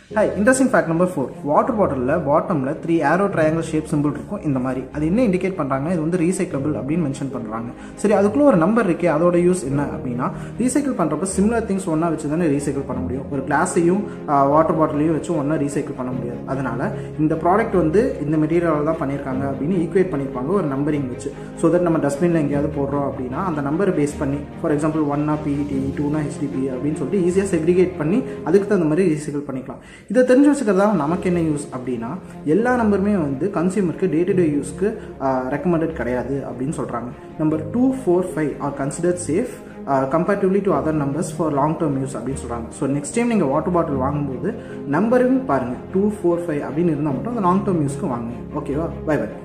hi interesting fact number four water பாட்டிலில் பாட்டமில் three arrow triangle shape simple இருக்கும் இந்த மாதிரி அது என்ன இண்டிகேட் பண்ணுறாங்கன்னா இது வந்து ரீசைக்கிளபிள் அப்படின்னு மென்ஷன் பண்ணுறாங்க சரி அதுக்குள்ள ஒரு நம்பர் இருக்கே அதோட யூஸ் என்ன அப்படின்னா ரீசைக்கிள் பண்ணுறப்ப சிமிலர் திங்ஸ் ஒன்றா வச்சு தானே ரீசைக்கிள் பண்ண முடியும் ஒரு கிளாஸையும் வாட்டர் பாட்டிலையும் வச்சு ஒன்றா ரீசைக்கிள் பண்ண முடியாது அதனால இந்த ப்ராடக்ட் வந்து இந்த மெட்டீரியலால் தான் பண்ணியிருக்காங்க அப்படின்னு ஈக்குவேட் பண்ணியிருப்பாங்க ஒரு நம்பரிங் வச்சு ஸோ தட் நம்ம டஸ்ட்பினில் எங்கேயாவது போடுறோம் அப்படின்னா அந்த நம்பரை பேஸ் பண்ணி ஃபார் எக்ஸாம்பிள் ஒன்னா பிஇடி டூனா ஹெச்டிபி அப்படின்னு சொல்லிட்டு ஈஸியாக செக்ரிகேட் பண்ணி அதுக்கு தகுந்த மாதிரி ரீசைக்கிள் பண்ணிக்கலாம் இதை தெரிஞ்சு வச்சுக்கிறதால நமக்கு என்ன யூஸ் அப்படின்னா எல்லா நம்பருமே வந்து கன்சியூமருக்கு டே டு டே யூஸ்க்கு ரெக்கமெண்டட் கிடையாது அப்படின்னு சொல்கிறாங்க number two four five are considered safe comparatively to other numbers for long term use அப்படின்னு சொல்கிறாங்க ஸோ நெக்ஸ்ட் டைம் நீங்கள் வாட்டர் பாட்டில் வாங்கும்போது நம்பரும் பாருங்கள் டூ ஃபோர் ஃபைவ் அப்படின்னு இருந்தால் மட்டும் அந்த லாங் டேர்ம் யூஸ்க்கு வாங்குங்க ஓகேவா பை பை